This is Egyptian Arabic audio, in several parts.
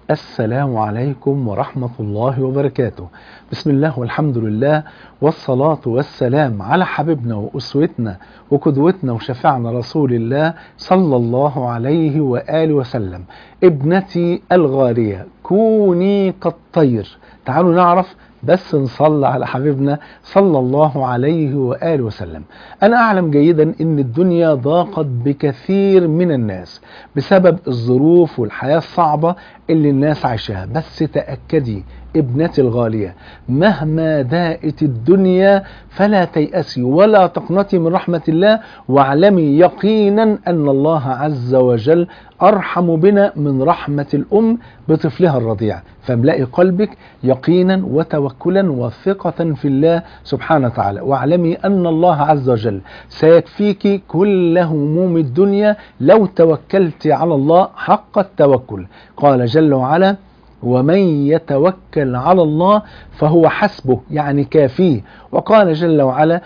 السلام عليكم ورحمة الله وبركاته بسم الله والحمد لله والصلاة والسلام على حبيبنا وأسوتنا وقدوتنا وشفعنا رسول الله صلى الله عليه وآله وسلم ابنتي الغالية كوني كالطير تعالوا نعرف بس نصلي على حبيبنا صلى الله عليه وآله وسلم أنا أعلم جيدا أن الدنيا ضاقت بكثير من الناس بسبب الظروف والحياة الصعبة اللي الناس عايشاها بس تأكدي ابنتي الغالية مهما داءت الدنيا فلا تيأسي ولا تقنطي من رحمة الله واعلمي يقينا أن الله عز وجل أرحم بنا من رحمة الأم بطفلها الرضيع فاملئي قلبك يقينا وتوكلا وثقة في الله سبحانه وتعالى واعلمي أن الله عز وجل سيكفيك كل هموم الدنيا لو توكلت على الله حق التوكل قال جل وعلا ومن يتوكل على الله فهو حسبه يعني كافيه وقال جل وعلا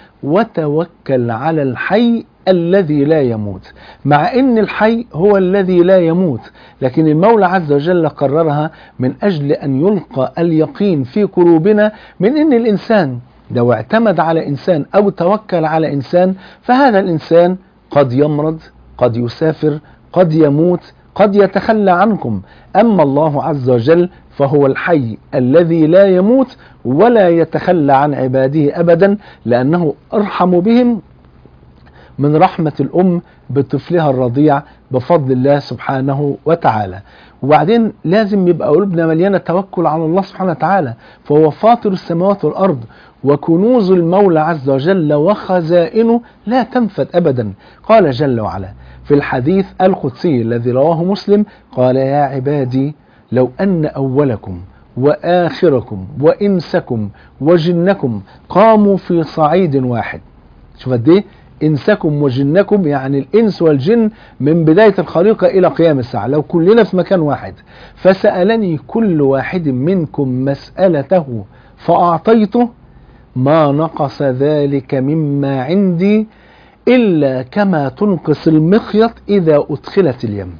وتوكل على الحي الذي لا يموت مع ان الحي هو الذي لا يموت لكن المولى عز وجل قررها من اجل ان يلقى اليقين في قلوبنا من ان الانسان لو اعتمد على انسان او توكل على انسان فهذا الانسان قد يمرض قد يسافر قد يموت قد يتخلى عنكم أما الله عز وجل فهو الحي الذي لا يموت ولا يتخلى عن عباده أبدا لأنه أرحم بهم من رحمة الأم بطفلها الرضيع بفضل الله سبحانه وتعالى وبعدين لازم يبقى قلوبنا مليانة توكل على الله سبحانه وتعالى فهو فاطر السماوات والأرض وكنوز المولى عز وجل وخزائنه لا تنفد أبدا قال جل وعلا في الحديث القدسي الذي رواه مسلم قال يا عبادي لو أن أولكم وآخركم وإنسكم وجنكم قاموا في صعيد واحد شوف قد ايه إنسكم وجنكم يعني الإنس والجن من بداية الخليقة إلى قيام الساعة لو كلنا في مكان واحد فسألني كل واحد منكم مسألته فأعطيته ما نقص ذلك مما عندي إلا كما تنقص المخيط إذا أدخلت اليم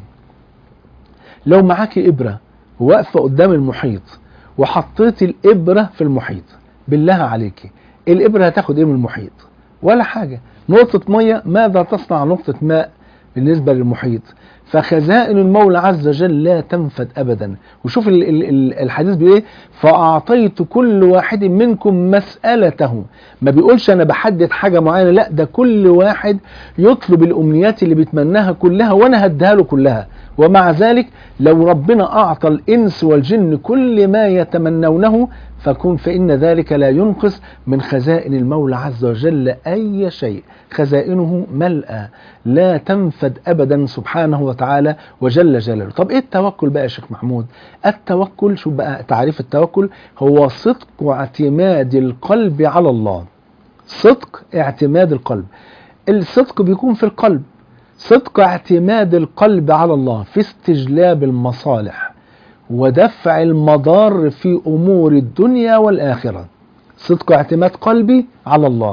لو معاك إبرة واقفة قدام المحيط وحطيت الإبرة في المحيط بالله عليك الإبرة هتاخد إيه من المحيط ولا حاجة نقطة مية ماذا تصنع نقطة ماء بالنسبة للمحيط فخزائن المولى عز وجل لا تنفد أبدا وشوف ال ال الحديث بيقول ايه فأعطيت كل واحد منكم مسألته ما بيقولش أنا بحدد حاجة معينة لا ده كل واحد يطلب الأمنيات اللي بيتمناها كلها وأنا هديها له كلها ومع ذلك لو ربنا أعطى الإنس والجن كل ما يتمنونه فكن فإن ذلك لا ينقص من خزائن المولى عز وجل أي شيء خزائنه ملأى لا تنفد أبدا سبحانه وتعالى وجل جلاله طب إيه التوكل بقى يا شيخ محمود التوكل شو بقى تعريف التوكل هو صدق واعتماد القلب على الله صدق اعتماد القلب الصدق بيكون في القلب صدق اعتماد القلب على الله في استجلاب المصالح ودفع المضار في امور الدنيا والاخره صدق اعتماد قلبي على الله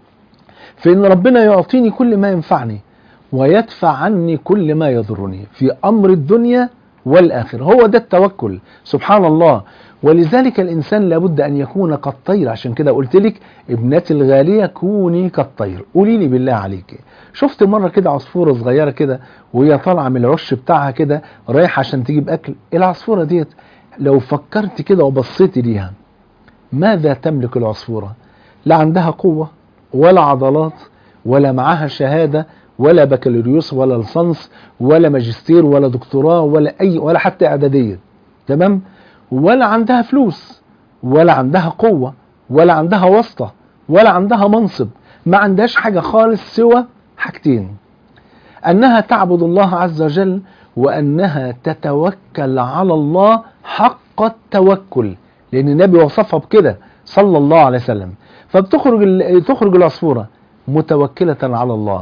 في ان ربنا يعطيني كل ما ينفعني ويدفع عني كل ما يضرني في امر الدنيا والاخره هو ده التوكل سبحان الله ولذلك الانسان لابد ان يكون كالطير عشان كده قلت لك ابنتي الغاليه كوني كالطير قولي لي بالله عليك شفت مره كده عصفوره صغيره كده وهي طالعه من العش بتاعها كده رايحه عشان تجيب اكل العصفوره ديت لو فكرت كده وبصيت ليها ماذا تملك العصفوره لا عندها قوه ولا عضلات ولا معاها شهاده ولا بكالوريوس ولا لصنص ولا ماجستير ولا دكتوراه ولا اي ولا حتى اعداديه تمام ولا عندها فلوس ولا عندها قوة ولا عندها واسطة ولا عندها منصب ما عندهاش حاجة خالص سوى حاجتين أنها تعبد الله عز وجل وأنها تتوكل على الله حق التوكل لأن النبي وصفها بكده صلى الله عليه وسلم فبتخرج تخرج العصفورة متوكلة على الله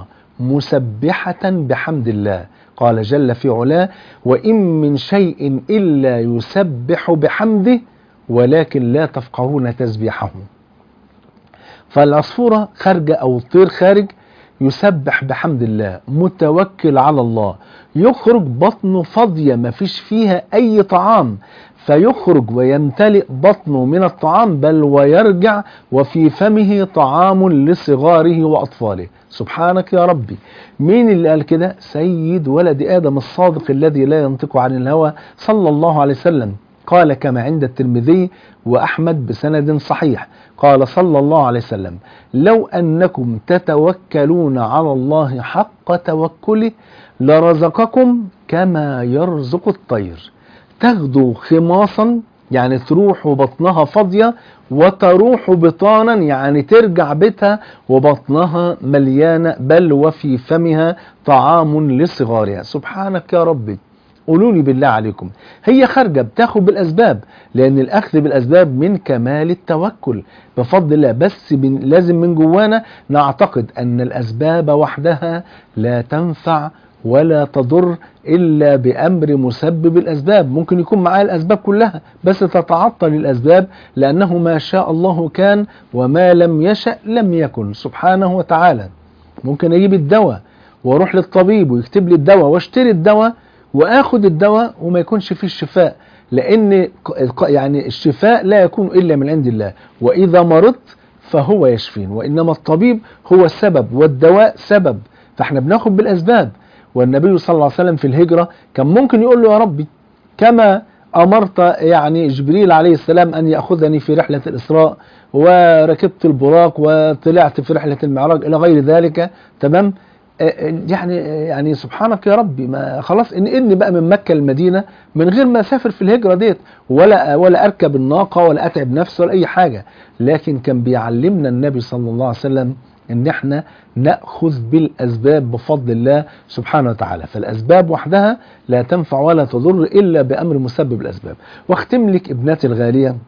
مسبحة بحمد الله قال جل في علاه وإن من شيء إلا يسبح بحمده ولكن لا تفقهون تسبيحه فالعصفورة خارجة أو الطير خارج يسبح بحمد الله متوكل على الله يخرج بطنه فاضية مفيش فيها أي طعام فيخرج ويمتلئ بطنه من الطعام بل ويرجع وفي فمه طعام لصغاره وأطفاله سبحانك يا ربي مين اللي قال كده سيد ولد آدم الصادق الذي لا ينطق عن الهوى صلى الله عليه وسلم قال كما عند الترمذي وأحمد بسند صحيح قال صلى الله عليه وسلم لو أنكم تتوكلون على الله حق توكله لرزقكم كما يرزق الطير تغدو خماصا يعني تروح وبطنها فاضية وتروح بطانا يعني ترجع بيتها وبطنها مليانة بل وفي فمها طعام لصغارها سبحانك يا ربي قولوا لي بالله عليكم هي خارجه بتاخد بالاسباب لان الاخذ بالاسباب من كمال التوكل بفضل الله بس من لازم من جوانا نعتقد ان الاسباب وحدها لا تنفع ولا تضر الا بامر مسبب الاسباب ممكن يكون معاه الاسباب كلها بس تتعطل الاسباب لانه ما شاء الله كان وما لم يشأ لم يكن سبحانه وتعالى ممكن اجيب الدواء واروح للطبيب ويكتب لي الدواء واشتري الدواء واخد الدواء وما يكونش فيه الشفاء لان يعني الشفاء لا يكون الا من عند الله واذا مرضت فهو يشفين وانما الطبيب هو السبب والدواء سبب فاحنا بناخد بالاسباب والنبي صلى الله عليه وسلم في الهجرة كان ممكن يقول له يا ربي كما أمرت يعني جبريل عليه السلام أن يأخذني في رحلة الإسراء وركبت البراق وطلعت في رحلة المعراج إلى غير ذلك تمام يعني يعني سبحانك يا ربي ما خلاص انقلني بقى من مكه للمدينه من غير ما اسافر في الهجره ديت ولا ولا اركب الناقه ولا اتعب نفسي ولا اي حاجه لكن كان بيعلمنا النبي صلى الله عليه وسلم ان احنا ناخذ بالاسباب بفضل الله سبحانه وتعالى فالاسباب وحدها لا تنفع ولا تضر الا بامر مسبب الاسباب واختم لك ابنتي الغاليه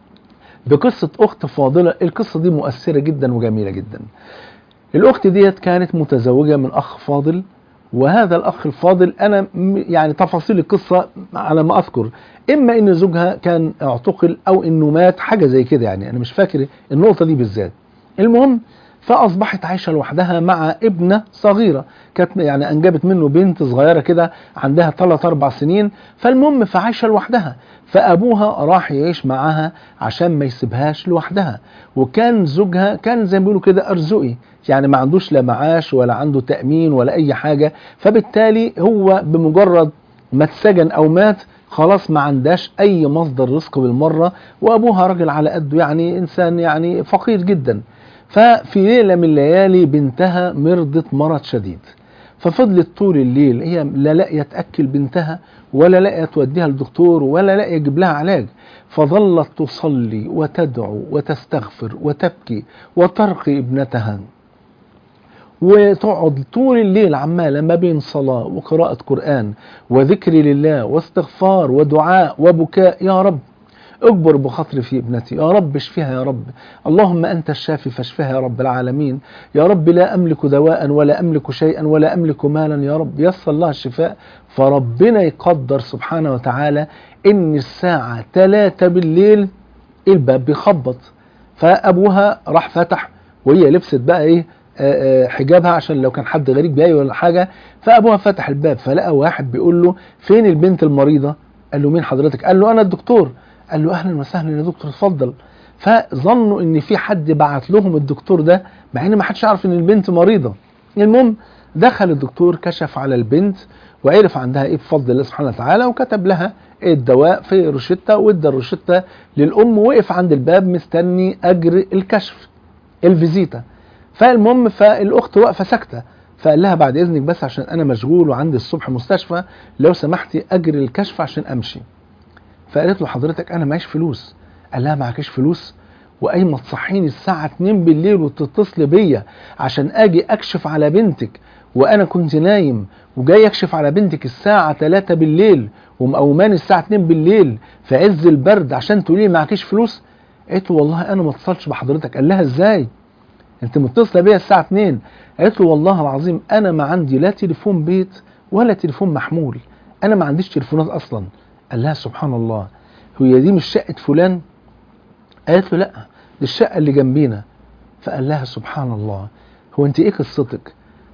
بقصه اخت فاضله القصه دي مؤثره جدا وجميله جدا الاخت ديت كانت متزوجه من اخ فاضل وهذا الاخ الفاضل انا يعني تفاصيل القصه على ما اذكر اما ان زوجها كان اعتقل او انه مات حاجه زي كده يعني انا مش فاكر النقطه دي بالذات المهم فاصبحت عايشه لوحدها مع ابنه صغيره كانت يعني انجبت منه بنت صغيره كده عندها 3 4 سنين فالمهم فعايشه لوحدها فابوها راح يعيش معاها عشان ما يسيبهاش لوحدها وكان زوجها كان زي ما بيقولوا كده ارزقي يعني ما عندوش لا معاش ولا عنده تامين ولا اي حاجه فبالتالي هو بمجرد ما اتسجن او مات خلاص ما عندهاش اي مصدر رزق بالمره وابوها راجل على قده يعني انسان يعني فقير جدا ففي ليله من الليالي بنتها مرضت مرض شديد ففضلت طول الليل هي لا لاقيه تاكل بنتها ولا لاقيه توديها للدكتور ولا لاقيه يجيب لها علاج فظلت تصلي وتدعو وتستغفر وتبكي وترقي ابنتها وتقعد طول الليل عمالة ما بين صلاة وقراءة قرآن وذكر لله واستغفار ودعاء وبكاء يا رب اجبر بخاطري في ابنتي يا رب اشفيها يا رب اللهم أنت الشافي فاشفها يا رب العالمين يا رب لا أملك دواء ولا أملك شيئا ولا أملك مالا يا رب يسر الله الشفاء فربنا يقدر سبحانه وتعالى إن الساعة 3 بالليل الباب بيخبط فأبوها راح فتح وهي لبست بقى إيه حجابها عشان لو كان حد غريب جاي ولا حاجة فأبوها فتح الباب فلقى واحد بيقول له فين البنت المريضة قال له مين حضرتك قال له أنا الدكتور قال له أهلا وسهلا يا دكتور اتفضل فظنوا ان في حد بعت لهم الدكتور ده مع ان ما حدش يعرف ان البنت مريضة المهم دخل الدكتور كشف على البنت وعرف عندها ايه بفضل الله سبحانه وتعالى وكتب لها الدواء في روشتة وادى الروشتة للأم وقف عند الباب مستني أجر الكشف الفيزيتا فالمهم فالاخت واقفه ساكته فقال لها بعد اذنك بس عشان انا مشغول وعندي الصبح مستشفى لو سمحتي اجري الكشف عشان امشي فقالت له حضرتك انا معيش فلوس قال لها معكش فلوس وايمه تصحيني الساعه 2 بالليل وتتصل بيا عشان اجي اكشف على بنتك وانا كنت نايم وجاي اكشف على بنتك الساعه 3 بالليل ومقوماني الساعه 2 بالليل في عز البرد عشان تقولي معكش فلوس قالت له والله انا ما اتصلش بحضرتك قال لها ازاي انت متصله بيا الساعه 2 قالت له والله العظيم انا ما عندي لا تليفون بيت ولا تليفون محمول انا ما عنديش تليفونات اصلا قال لها سبحان الله هي دي مش شقه فلان قالت له لا دي الشقه اللي جنبينا فقال لها سبحان الله هو انت ايه قصتك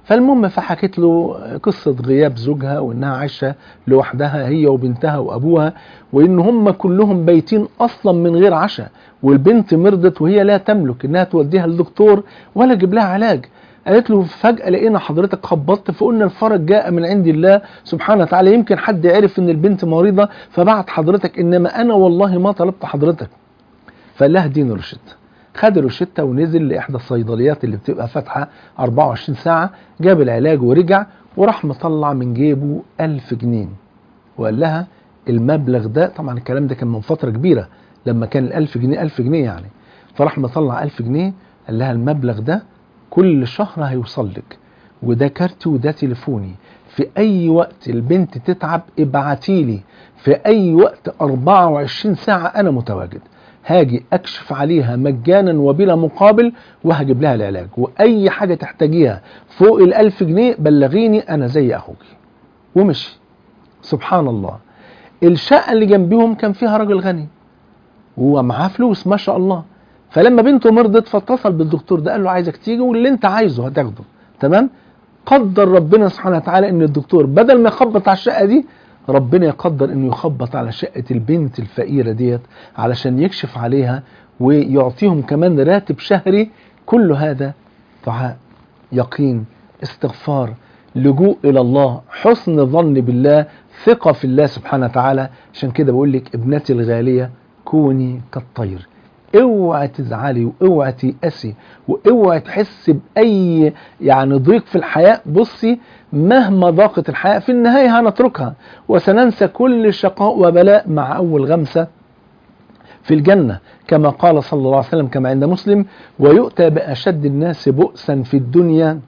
فالمهم فحكت له قصة غياب زوجها وانها عايشة لوحدها هي وبنتها وابوها وان هم كلهم بايتين اصلا من غير عشاء والبنت مرضت وهي لا تملك انها توديها للدكتور ولا تجيب لها علاج قالت له فجأة لقينا حضرتك خبطت فقلنا الفرج جاء من عند الله سبحانه وتعالى يمكن حد عرف ان البنت مريضة فبعت حضرتك انما انا والله ما طلبت حضرتك فقال لها اديني روشته خد الروشته ونزل لاحدى الصيدليات اللي بتبقى فاتحه 24 ساعه جاب العلاج ورجع وراح مطلع من جيبه 1000 جنيه وقال لها المبلغ ده طبعا الكلام ده كان من فتره كبيره لما كان ال 1000 جنيه 1000 جنيه يعني فراح مطلع 1000 جنيه قال لها المبلغ ده كل شهر هيوصل لك وده كارتي وده تليفوني في اي وقت البنت تتعب ابعتي لي في اي وقت 24 ساعه انا متواجد هاجي اكشف عليها مجانا وبلا مقابل وهجيب لها العلاج واي حاجه تحتاجيها فوق الألف جنيه بلغيني انا زي اخوكي ومشي سبحان الله الشقه اللي جنبيهم كان فيها راجل غني ومعاه فلوس ما شاء الله فلما بنته مرضت فاتصل بالدكتور ده قال له عايزك تيجي واللي انت عايزه هتاخده تمام قدر ربنا سبحانه وتعالى ان الدكتور بدل ما يخبط على الشقه دي ربنا يقدر انه يخبط على شقه البنت الفقيره ديت علشان يكشف عليها ويعطيهم كمان راتب شهري كل هذا دعاء يقين استغفار لجوء الى الله حسن ظن بالله ثقه في الله سبحانه وتعالى عشان كده بقول لك ابنتي الغاليه كوني كالطير اوعى تزعلي واوعى تيأسي واوعى تحسي باي يعني ضيق في الحياه بصي مهما ضاقت الحياه في النهايه هنتركها وسننسى كل شقاء وبلاء مع اول غمسه في الجنه كما قال صلى الله عليه وسلم كما عند مسلم ويؤتى باشد الناس بؤسا في الدنيا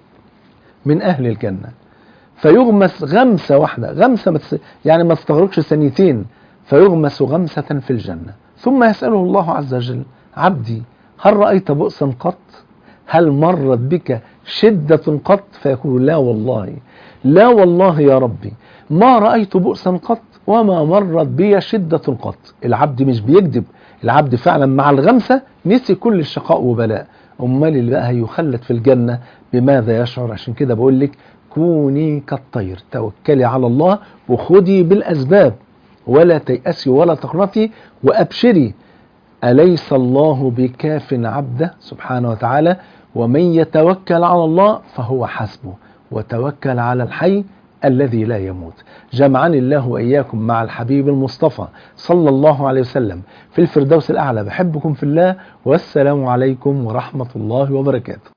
من اهل الجنه فيغمس غمسه واحده غمسه متس... يعني ما تستغرقش ثانيتين فيغمس غمسه في الجنه ثم يسأله الله عز وجل عبدي هل رأيت بؤسا قط هل مرت بك شدة قط فيقول لا والله لا والله يا ربي ما رأيت بؤسا قط وما مرت بي شدة قط العبد مش بيكذب العبد فعلا مع الغمسة نسي كل الشقاء وبلاء أمال اللي بقى هيخلد في الجنة بماذا يشعر عشان كده بقول لك كوني كالطير توكلي على الله وخدي بالأسباب ولا تيأسي ولا تقنطي وأبشري أليس الله بكاف عبده سبحانه وتعالى ومن يتوكل على الله فهو حسبه وتوكل على الحي الذي لا يموت جمعني الله وإياكم مع الحبيب المصطفى صلى الله عليه وسلم في الفردوس الأعلى بحبكم في الله والسلام عليكم ورحمة الله وبركاته